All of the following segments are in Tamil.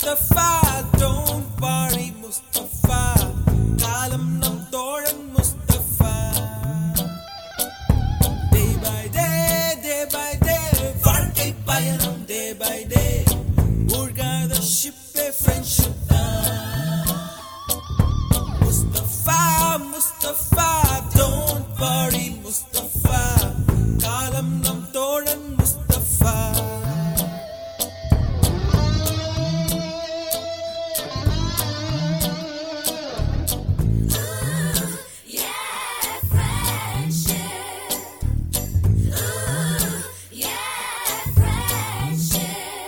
முஸ்தபா டோன்ட் worry முஸ்தபா காலம் நம் தோழன் Mustafa day by day day by day வாழ்க்கை பயணம் டே பை டே மூழ்காத ஷிப்பே ஃப்ரெண்ட்ஷிப் தான் முஸ்தபா முஸ்தபா டோன்ட் worry முஸ்தபா காலம் நம் தோழன் Mustafa Yeah, friendship. Ooh, yeah, friendship.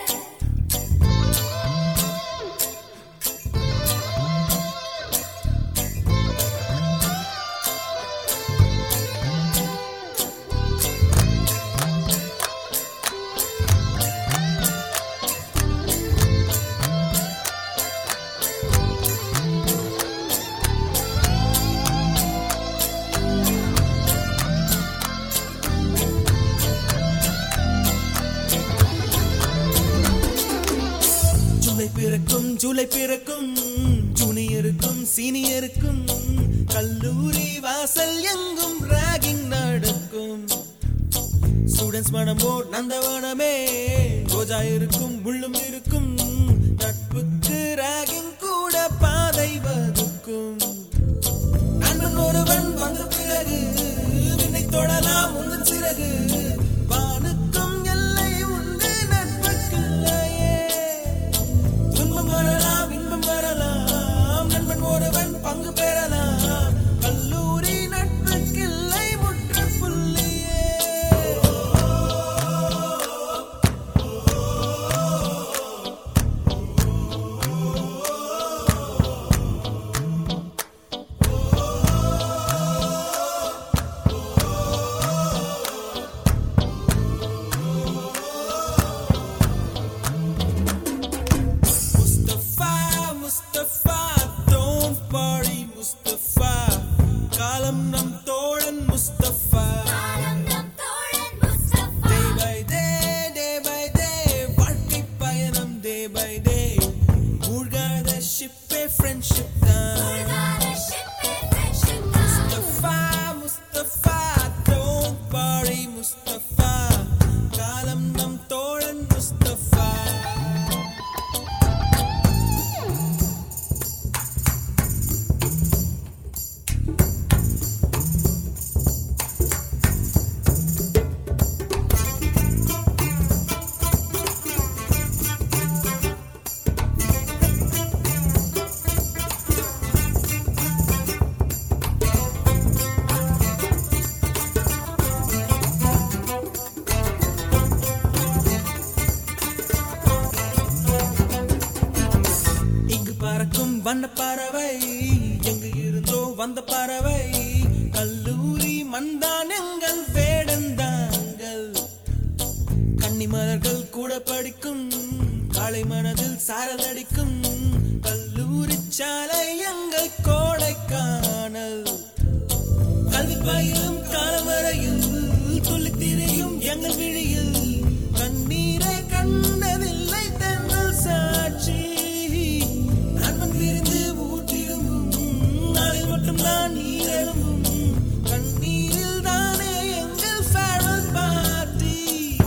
July பிறக்கும் ஜூலை பிறக்கும் ஜூனியருக்கும் சீனியருக்கும் கல்லூரி வாசல் எங்கும் ராகிங் நடக்கும் ஸ்டூடெண்ட்ஸ் மனமோ நந்தவனமே ரோஜா இருக்கும் முள்ளும் இருக்கும் நட்புக்கு ராகிங் கூட பாதை வகுக்கும் நண்பன் ஒருவன் வந்த பிறகு விண்ணை தொடலாம் உந்தன் சிறகு வானுக்கும் எல்லை உண்டு நட்புக்குள்ளையே துன்பம் வரலாம் இன்பம் வரலாம் நண்பன் ஒருவன் பங்கு பெறலாம் கல்லூரி நட்புக்கில்லை முற்றுப்புள்ளியே முஸ்தபா முஸ்தபா டோன்ட் worry முஸ்தபா காலம் நம் தோழன் முஸ்தபா காலம் நம் தோழன் Mustafa. Day by day day by day வாழ்க்கை பயணம் டே பை டே மூழ்காத ஷிப்பே ஃப்ரெண்ட்ஷிப் தான் மூழ்காத ship-ஏ friendship தான். முஸ்தபா முஸ்தபா டோன்ட் worry முஸ்தபா காலம் நம் தோழன் முஸ்தபா இங்கு பறக்கும் வண்ண பறவை எங்கு இருந்தோ வந்த பறவை கல்லூரி மண்தான் எங்கள் வேடந்தாங்கள் கன்னிமலர்கள் கூட படிக்கும் காலை மனதில் சாரல் அடிக்கும் கல்லூரி சாலை எங்கள் கோடைக்கானல் கல்வி பயிலும் காலவரையில் துள்ளித் திரியும் எங்கள் விழியில் கண்ணீரை கண்டதில்லை தென்னல் சாட்சி நண்பன் விரிந்து ஊற்றிடும் நாளில் மட்டும் நான் நீரெழும்பும் கண்ணீரில் தானே எங்கள் farewell party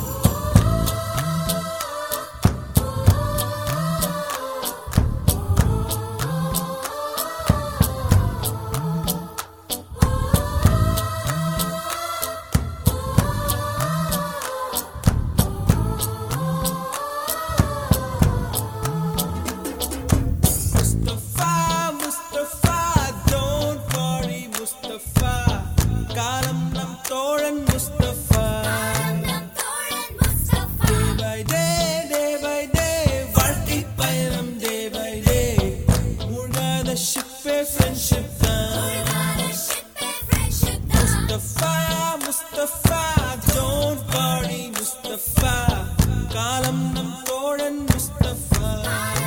Mustafa Mustafa don't worry Mustafa காலம் நம் தோழன் முஸ்தபா காலம் நம் தோழன் Mustafa. Day by day day by day வாழ்க்கை பயணம் டே பை டே மூழ்காத ஷிப்பே ஃப்ரெண்ட்ஷிப் தான் மூழ்காத ship-ஏ friendship தான். முஸ்தபா முஸ்தபா டோன்ட் worry முஸ்தபா காலம் நம் தோழன் முஸ்தபா